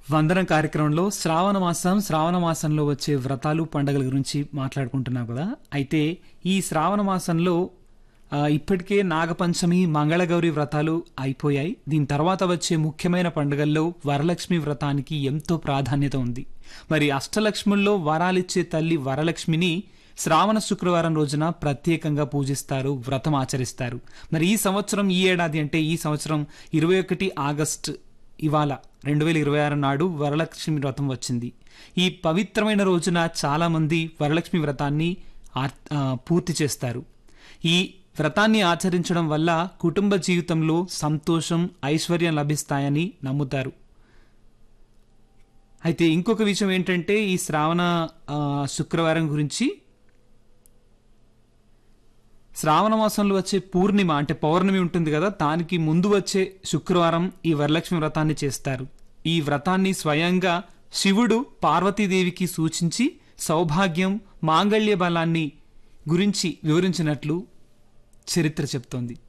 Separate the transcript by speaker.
Speaker 1: వందనం కార్యక్రమంలో శ్రావణ మాసం శ్రావణ మాసంలో వచ్చే వ్రతాలు పండగల గురించి మాట్లాడుకుంటున్నాం కదా అయితే ఈ శ్రావణ మాసంలో ఆ, ఇప్పటికే నాగపంచమి మంగళగౌరి వ్రతాలు అయిపోయాయి దీని తర్వాత వచ్చే ముఖ్యమైన పండుగల్లో వరలక్ష్మి వ్రతానికి ఎంతో ప్రాధాన్యత ఉంది మరి అష్టలక్ష్ముల్లో వరాలిచ్చే తల్లి వరలక్ష్మిని శ్రావణ శుక్రవారం రోజున ప్రత్యేకంగా పూజిస్తారు వ్రతం ఆచరిస్తారు మరి ఈ సంవత్సరం ఈ ఏడాది అంటే ఈ సంవత్సరం ఇరవై ఒకటి ఆగస్ట్ ఇవాళ రెండు వేల ఇరవై ఆరు నాడు వరలక్ష్మి వ్రతం వచ్చింది ఈ పవిత్రమైన రోజున చాలామంది వరలక్ష్మి వ్రతాన్ని ఆర్- ఆ, పూర్తి చేస్తారు ఈ వ్రతాన్ని ఆచరించడం వల్ల కుటుంబ జీవితంలో సంతోషం ఐశ్వర్యం లభిస్తాయని నమ్ముతారు అయితే ఇంకొక విషయం ఏంటంటే ఈ శ్రావణ ఆ, శుక్రవారం గురించి శ్రావణ మాసంలో వచ్చే పూర్ణిమ అంటే పౌర్ణమి ఉంటుంది కదా దానికి ముందు వచ్చే శుక్రవారం ఈ వరలక్ష్మి వ్రతాన్ని చేస్తారు ఈ వ్రతాన్ని స్వయంగా శివుడు పార్వతీదేవికి సూచించి సౌభాగ్యం మాంగళ్య బలాన్ని గురించి వివరించినట్లు చరిత్ర చెప్తోంది